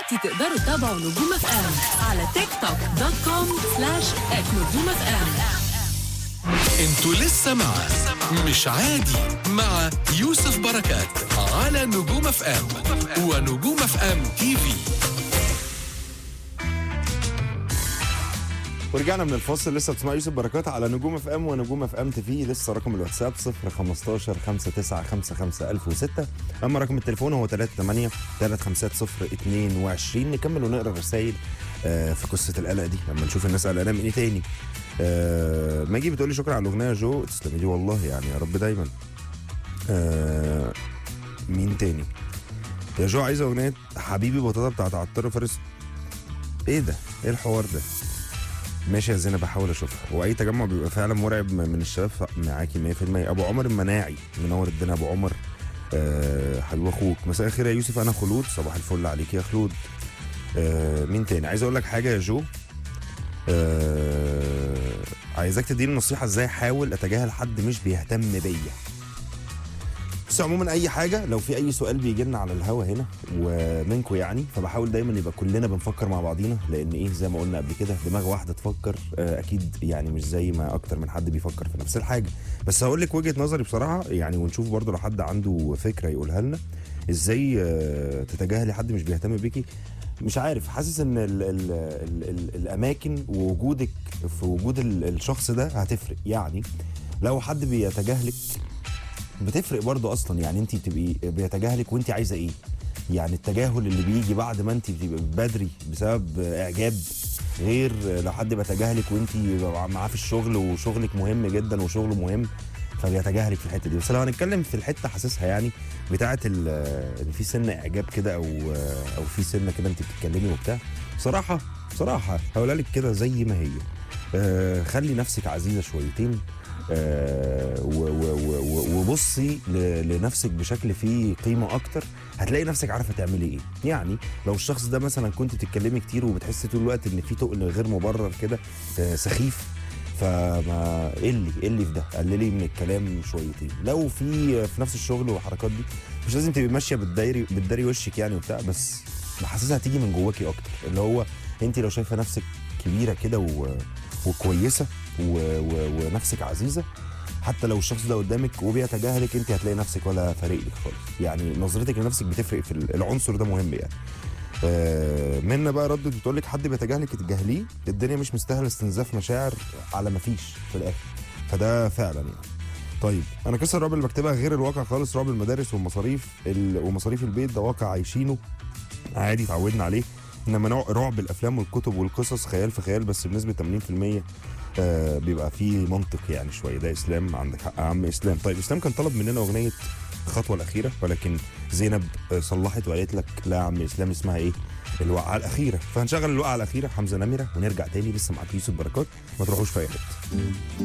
دلوقتي تقدروا تتابعوا نجوم اف ام على تيك توك دوت كوم سلاش ات نجوم اف ام انتوا لسه مع مش عادي مع يوسف بركات على نجوم اف ام ونجوم اف ام تي في ورجعنا من الفاصل لسه بتسمع يوسف بركات على نجوم اف ام ونجوم اف ام تي في لسه رقم الواتساب 015 5955 1006 اما رقم التليفون هو 38 350 22 نكمل ونقرا الرسايل آه، في قصه القلق دي لما نشوف الناس قلقانه من ايه تاني آه، ماجي بتقول لي شكرا على الاغنيه يا جو تسلمي لي والله يعني يا رب دايما آه، مين تاني يا جو عايزه اغنيه حبيبي بطاطا بتاعت عطار فارس ايه ده ايه الحوار ده ماشي يا زينب بحاول اشوفها واي تجمع بيبقى فعلا مرعب م- من الشباب ف- معاكي 100% ابو عمر المناعي منور الدنيا ابو عمر أه حبيب اخوك مساء الخير يا يوسف انا خلود صباح الفل عليك يا خلود أه مين تاني عايز اقول لك حاجه يا جو أه عايزاك تديني نصيحه ازاي احاول اتجاهل حد مش بيهتم بيا بس عموما اي حاجه لو في اي سؤال بيجي لنا على الهوا هنا ومنكم يعني فبحاول دايما يبقى كلنا بنفكر مع بعضينا لان ايه زي ما قلنا قبل كده دماغ واحده تفكر آه، اكيد يعني مش زي ما اكتر من حد بيفكر في نفس الحاجه بس هقول لك وجهه نظري بصراحه يعني ونشوف برضو لو حد عنده فكره يقولها لنا ازاي آه، تتجاهلي حد مش بيهتم بيكي مش عارف حاسس ان ال ال ال ال الاماكن ووجودك في وجود ال- الشخص ده هتفرق يعني لو حد بيتجاهلك بتفرق برضو اصلا يعني انت بتبقي بيتجاهلك وانت عايزه ايه يعني التجاهل اللي بيجي بعد ما انت بتبقى بدري بسبب اعجاب غير لو حد بيتجاهلك وانت معاه في الشغل وشغلك مهم جدا وشغله مهم فبيتجاهلك في الحته دي بس لو هنتكلم في الحته حاسسها يعني بتاعه ال- ان في سنه اعجاب كده او او في سنه كده انت بتتكلمي وبتاع بصراحه بصراحه هقولها لك كده زي ما هي آه خلي نفسك عزيزه شويتين آه، و- و- و- و- وبصي ل- لنفسك بشكل فيه قيمه اكتر هتلاقي نفسك عارفه تعملي ايه يعني لو الشخص ده مثلا كنت تتكلمي كتير وبتحسي طول الوقت ان في تقل غير مبرر كده آه، سخيف فما قلي قلي في ده قللي من الكلام شويتين لو في في نفس الشغل والحركات دي مش لازم تبقي ماشيه بتداري بتداري وشك يعني وبتاع بس بحسسها هتيجي من جواكي اكتر اللي هو انت لو شايفه نفسك كبيره كده و... وكويسه و... و... ونفسك عزيزه حتى لو الشخص ده قدامك وبيتجاهلك انت هتلاقي نفسك ولا فارق لك خالص يعني نظرتك لنفسك بتفرق في ال- العنصر ده مهم يعني آه، منا بقى ردت بتقول لك حد بيتجاهلك تتجاهليه الدنيا مش مستاهله استنزاف مشاعر على ما فيش في الاخر فده فعلا يعني طيب انا قصه الرعب اللي بكتبها غير الواقع خالص رعب المدارس والمصاريف ال... ومصاريف البيت ده واقع عايشينه عادي اتعودنا عليه انما نوع رعب الافلام والكتب والقصص خيال في خيال بس بنسبه 80% آه بيبقى فيه منطق يعني شويه ده اسلام عندك حق يا عم اسلام طيب اسلام كان طلب مننا اغنيه الخطوه الاخيره ولكن زينب آه، صلحت وقالت لك لا يا عم اسلام اسمها ايه الوقعه الاخيره فهنشغل الوقعه الاخيره حمزه نمره ونرجع تاني لسه معاك يوسف بركات ما تروحوش في اي حته